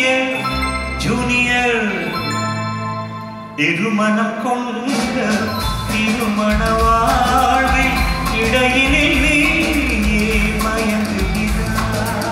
Junior junior இருமணம் கொண்ட திருமண வாழ்வில் இடையினில் நீயே மயங்குகிறாய்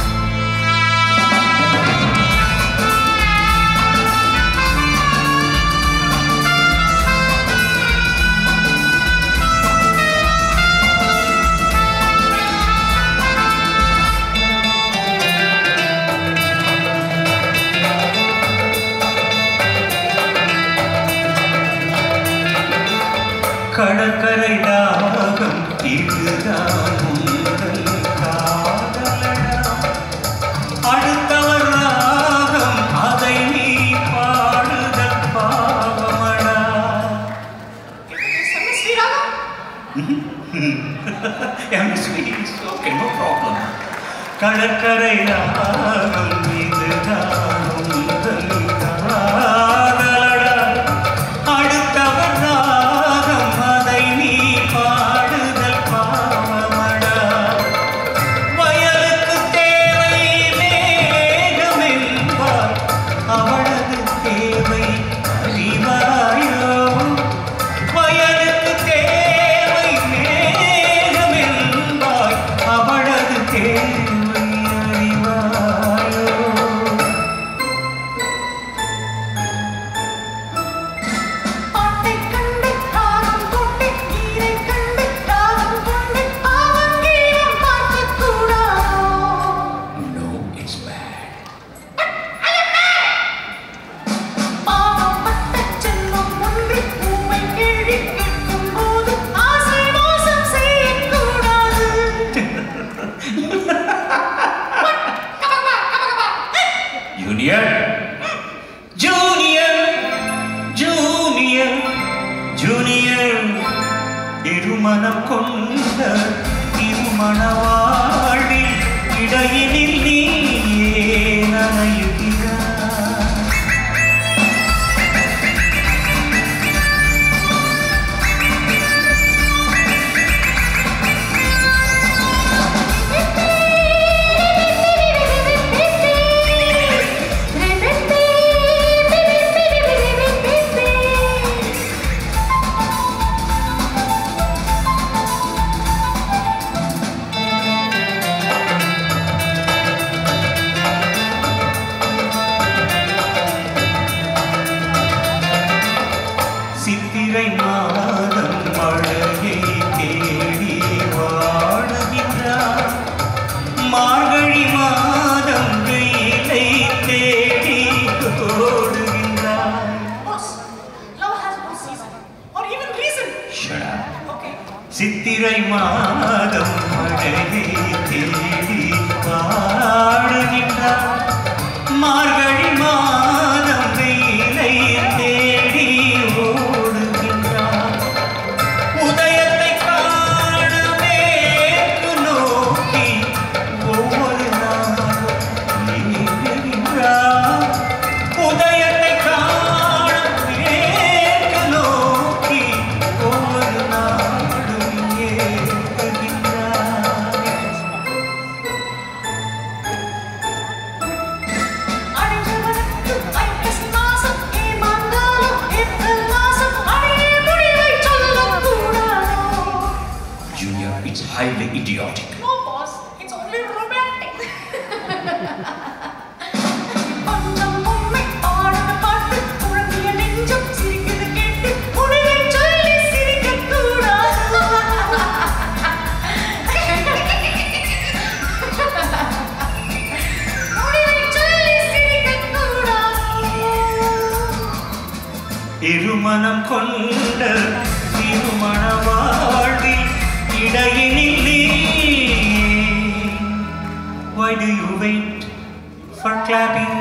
கடற்கரை தாகம் இதுதான் உங்கள் காதலடா அடுத்தவர் ராகம் அதை நீ பாடுதல் பாவமடா MSV is okay, no problem. கடற்கரை ராகம் இதுதான் உங்கள் காதலடா அடுத்தவர் ராகம் அதை நீ பாடுதல் பாவமடா வயலுக்கு தேவை மேகம் என்பார் அவளது தேவை அறிவாயோ வயலுக்கு தேவை மேகம் என்பார் அவளது தேவை அறிவாயோ பாட்டை கண்டு தாகம் கொண்டு நீரை கண்டு தாகம் கொண்டு அவங்கேயும் பார்க்கக் கூடாதோ No, it's bad. பாவப்பட்ட செல்வம் ஒன்று உம்மை கேள்வி கேட்கும் போது ஆசை மோசம் செய்யக்கூடாது Junior, Junior, Junior, Junior, இருமணம் கொண்ட திருமண வாழ்வில் இடையினில் நீயே நனையுகிறாய் சித்திரை மாதம் மழையை தேடி வாழுகின்றார் மார்கழி மாதம் வெயிலை தேடி ஓடுகின்றார் Boss, love has no season or even reason. Shut up. Okay. சித்திரை மாதம் மழையை தேடி பாடுகின்றார் மார்கழி மாதம் வெயிலை தேடி ஓடுகின்றார் உதயத்தை காண மேற்கு நோக்கி ஒவ்வொரு நாளும் ஏங்குகின்றார் உதயத்தை காண மேற்கு நோக்கி ஒவ்வொரு நாளும் ஏங்குகின்றார் அடிச்சவனுக்கு ஐப்பசி மாசம் ஏமாந்தாலும் ஏப்ரல் மாசம் அடியே முடிவைச் சொல்லக்கூடாதோ. Junior, it's highly idiotic. No, boss, it's only romantic. பந்தம் பொம்மை பாடுன பாட்டு குழந்தைய நெஞ்சம் சிரிக்குது கேட்டு முடிவைச் சொல்லி சிரிக்கக்கூடாது. முடிவைச் சொல்லி சிரிக்கக்கூடாது. இருமணம் கொண்ட திருமண வாழ்வில் இடையினில் நீ. Why do you wait for clapping